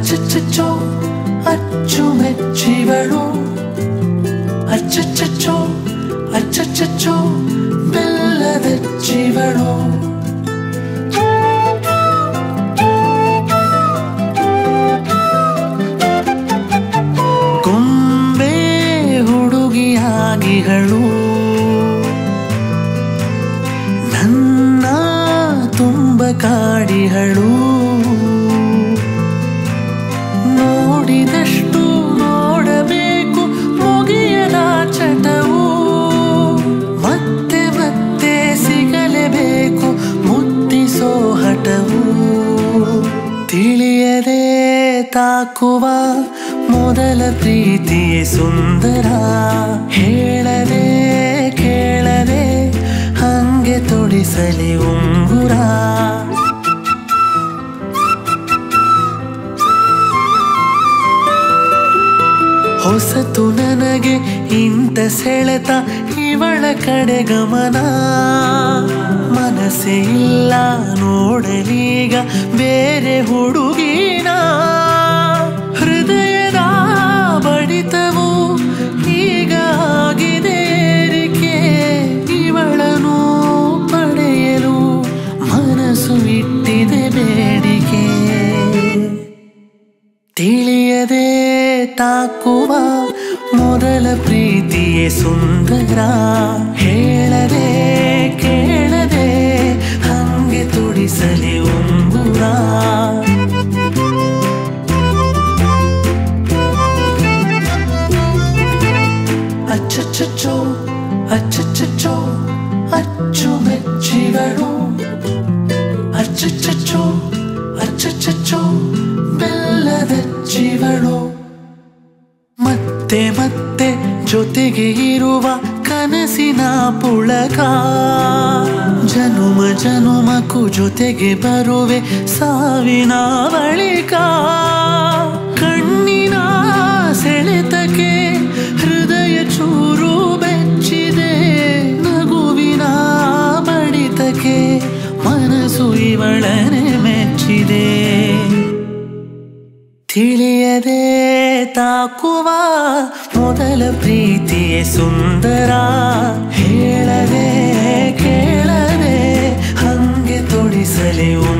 ಅಚ್ಚಚ್ಚಚ್ಚೋ ಅಚ್ಚುಮೆಚ್ಚಿವಳು ಅಚ್ಚಚ್ಚಚ್ಚೋ ಅಚ್ಚಚ್ಚಚ್ಚೋ ಬೆಲ್ಲದಚ್ಚಿವಳು ಗೊಂಬೆ ಹುಡುಗಿಯಾಗಿಗಳು ನನ್ನ ತುಂಬ ಕಾಡಿಗಳು ನೋಡಿದಷ್ಟು ನೋಡಬೇಕು ಮುಗಿಯದ ಚಟವು ಮತ್ತೆ ಮತ್ತೆ ಸಿಗಲೇಬೇಕು ಮುತ್ತಿಸೋ ಹಠವು ತಿಳಿಯದೆ ತಾಕುವ ಮೊದಲ ಪ್ರೀತಿಯೇ ಸುಂದರ ಹೇಳದೆ ಕೇಳದೆ ಹಂಗೆ ತೊಡಿಸಲಿ ಉಂಗುರ ಹೊಸತು ನನಗೆ ಇಂಥ ಸೆಳೆತ ಇವಳ ಕಡೆ ಗಮನ ಮನಸ್ಸೇ ಇಲ್ಲ ನೋಡಲೀಗ ಬೇರೆ ಹುಡುಗಿನ ಹೃದಯದ ಬಡಿತವು ಈಗ ಆಗಿದೆ ಏರಿಕೆ ಇವಳನ್ನು ಪಡೆಯಲು ಮನಸ್ಸು ಇಟ್ಟಿದೆ ಬೇಡಿಕೆ ತಿಳಿಯದೆ ತಾಕುವ ಮೊದಲ ಪ್ರೀತಿಯೇ ಸುಂದರ ಹೇಳದೆ ಕೇಳದೆ ಹಂಗೆ ತುಡಿಸಲಿ ಉಂಗುರ ಅಚ್ಚಚ್ಚಚ್ಚೋ ಅಚ್ಚಚ್ಚಚ್ಚೋ ಅಚ್ಚುಮೆಚ್ಚಿಗಳು ಅಚ್ಚಚ್ಚಚ್ಚೋ ಅಚ್ಚಚ್ಚಚ್ಚೋ ಬೆಲ್ಲದಚ್ಚಿವಳು ಮತ್ತೆ ಮತ್ತೆ ಜೊತೆಗೆ ಇರುವ ಕನಸಿನ ಪುಳಕ ಜನುಮ ಜನುಮಕ್ಕೂ ಜೊತೆಗೆ ಬರುವೆ ಸಾವಿನ ಬಳಿಕ ಕಣ್ಣಿನ ಸೆಳೆತಕ್ಕೆ ಹೃದಯ ಚೂರು ಬೆಚ್ಚಿದೆ ನಗುವಿನ ಬಡಿತಕ್ಕೆ ಮನಸ್ಸು ಇವಳನೆ ಮೆಚ್ಚಿದೆ ತಿಳಿಯದೆ ತಾಕುವ ಮೊದಲ ಪ್ರೀತಿಯೇ ಸುಂದರ ಹೇಳದೆ ಕೇಳದೆ ಹಂಗೆ ತೊಡಿಸಲಿ ಉಂಗುರ